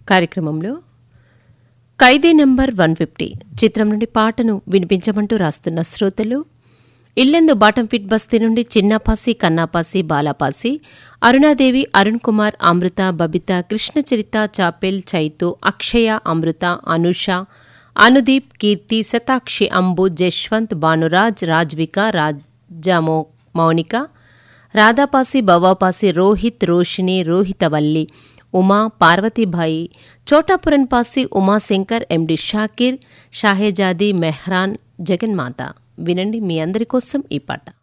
కార్యక్రమంలో ఖైదీ number one fifty చిత్రం నుండి పాటను వినిపించమంటూ రాస్తున్న శ్రోతలు ఇల్లెందు బాటంఫిట్ బస్తీ నుండి చిన్నపాసి కన్నాపాసి బాలాపాసి అరుణాదేవి అరుణ్ కుమార్ అమృత బబిత కృష్ణచరిత చాపెల్ చైతు అక్షయ అమృత అనుష అనుదీప్ కీర్తి శతాక్షి అంబు జశ్వంత్ భానురాజ్ రాజ్విక రాజమో మౌనిక రాధాపాసి బవాపాసి రోహిత్ రోషిణి రోహితవల్లి ఉమా పార్వతీభాయి చోటాపురన్ పాసి ఉమాశంకర్ ఎండి షాకీర్ షాహేజాది మెహ్రాన్ జగన్మాత వినండి మీ అందరి కోసం ఈ పాట